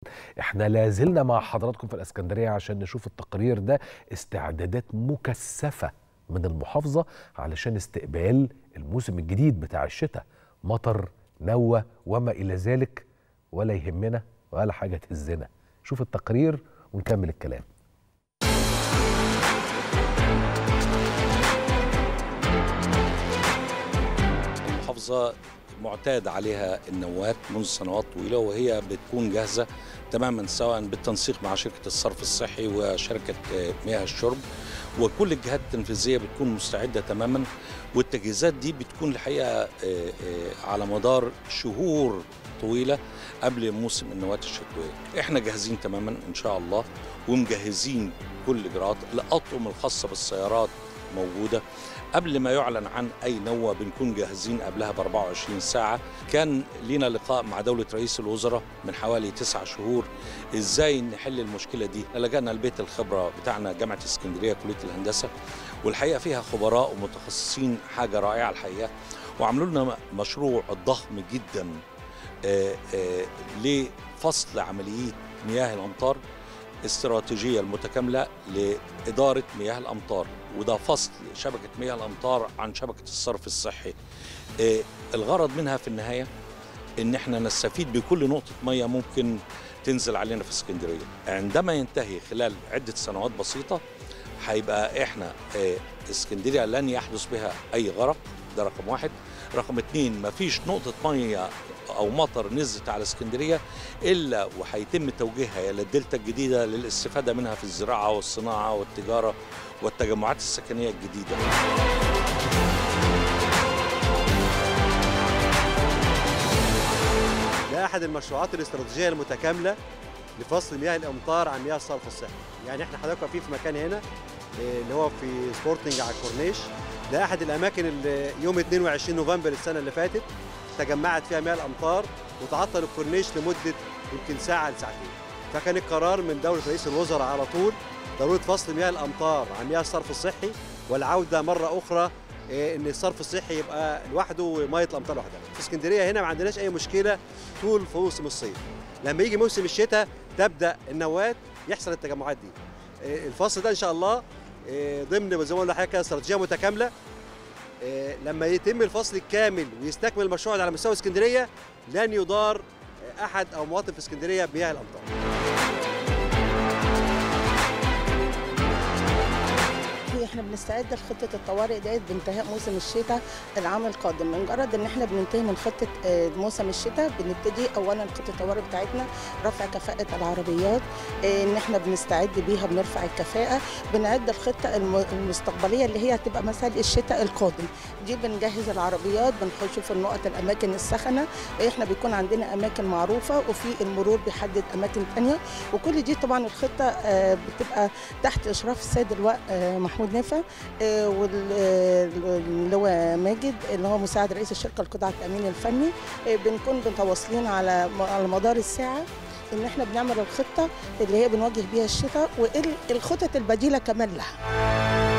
احنا لازلنا مع حضراتكم في الاسكندريه عشان نشوف التقرير ده استعدادات مكثفه من المحافظه علشان استقبال الموسم الجديد بتاع الشتاء مطر نوى وما الى ذلك ولا يهمنا ولا حاجه تهزنا شوف التقرير ونكمل الكلام المحافظة معتاد عليها النوات منذ سنوات طويلة وهي بتكون جاهزة تماما سواء بالتنسيق مع شركة الصرف الصحي وشركة مياه الشرب وكل الجهات التنفيذية بتكون مستعدة تماما والتجهيزات دي بتكون الحقيقة على مدار شهور طويلة قبل موسم النواة الشتوية احنا جاهزين تماما ان شاء الله ومجهزين كل الاجراءات الاطقم الخاصة بالسيارات موجودة قبل ما يعلن عن اي نوة بنكون جاهزين قبلها ب 24 ساعة كان لينا لقاء مع دولة رئيس الوزراء من حوالي تسعة شهور ازاي نحل المشكلة دي لجأنا لبيت الخبرة بتاعنا جامعة اسكندرية كلية الهندسة والحقيقة فيها خبراء ومتخصصين حاجة رائعة الحقيقة وعملوا لنا مشروع ضخم جدا آآ آآ لفصل عملية مياه الأمطار استراتيجية المتكاملة لإدارة مياه الأمطار وده فصل شبكة مياه الأمطار عن شبكة الصرف الصحي الغرض منها في النهاية إن احنا نستفيد بكل نقطة مياه ممكن تنزل علينا في اسكندرية عندما ينتهي خلال عدة سنوات بسيطة هيبقى احنا اسكندرية لن يحدث بها أي غرق ده رقم واحد رقم اتنين مفيش نقطة مية أو مطر نزلت على اسكندرية إلا وهيتم توجيهها إلى الدلتا الجديدة للاستفادة منها في الزراعة والصناعة والتجارة والتجمعات السكنية الجديدة ده أحد المشروعات الاستراتيجية المتكاملة لفصل مياه الأمطار عن مياه الصرف الصحي يعني احنا حضرتك واقفين في مكان هنا اللي هو في سبورتنج على الكورنيش ده احد الاماكن اللي يوم 22 نوفمبر السنه اللي فاتت تجمعت فيها مياه الامطار وتعطل الكورنيش لمده يمكن ساعه لساعتين فكان القرار من دوله رئيس الوزراء على طول ضروره فصل مياه الامطار عن مياه الصرف الصحي والعوده مره اخرى ان الصرف الصحي يبقى لوحده وميه الامطار لوحدها في اسكندريه هنا ما عندناش اي مشكله طول في موسم الصيف لما يجي موسم الشتاء تبدا النواه يحصل التجمعات دي الفصل ده ان شاء الله ضمن زي ما قلنا حضرتك استراتيجيه متكامله لما يتم الفصل الكامل ويستكمل المشروع على مستوى اسكندريه لن يضار احد او مواطن في اسكندريه بمياه الامطار احنا بنستعد لخطه الطوارئ ديت بانتهاء موسم الشتاء العام القادم مجرد ان احنا بننتهي من خطه موسم الشتاء بنبتدي اولا خطه الطوارئ بتاعتنا رفع كفاءه العربيات ان احنا بنستعد بيها بنرفع الكفاءه بنعد الخطه المستقبليه اللي هي هتبقى مثلا الشتاء القادم دي بنجهز العربيات بنشوف النقط الاماكن السخنه احنا بيكون عندنا اماكن معروفه وفي المرور بيحدد اماكن ثانيه وكل دي طبعا الخطه بتبقى تحت اشراف السيد اللواء محمود نافع واللي هو ماجد اللي هو مساعد رئيس الشركه القطاع التامين الفني بنكون متواصلين على على مدار الساعه ان احنا بنعمل الخطه اللي هي بنواجه بيها الشتاء والخطط البديله كمان لها